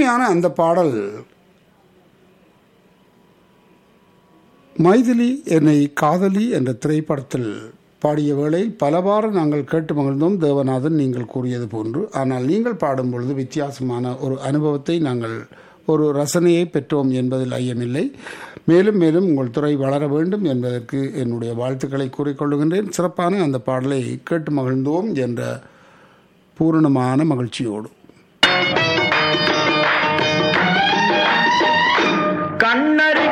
அருமையான அந்த பாடல் மைதிலி என்னை காதலி என்ற திரைப்படத்தில் பாடிய வேளையில் பலவாறு நாங்கள் கேட்டு மகிழ்ந்தோம் தேவநாதன் நீங்கள் கூறியது போன்று ஆனால் நீங்கள் பாடும் பொழுது வித்தியாசமான ஒரு அனுபவத்தை நாங்கள் ஒரு ரசனையை பெற்றோம் என்பதில் ஐயமில்லை மேலும் மேலும் உங்கள் துறை வளர வேண்டும் என்பதற்கு என்னுடைய வாழ்த்துக்களை கூறிக்கொள்ளுகின்றேன் சிறப்பான அந்த பாடலை கேட்டு மகிழ்ந்தோம் என்ற பூரணமான மகிழ்ச்சியோடு கண்ணறி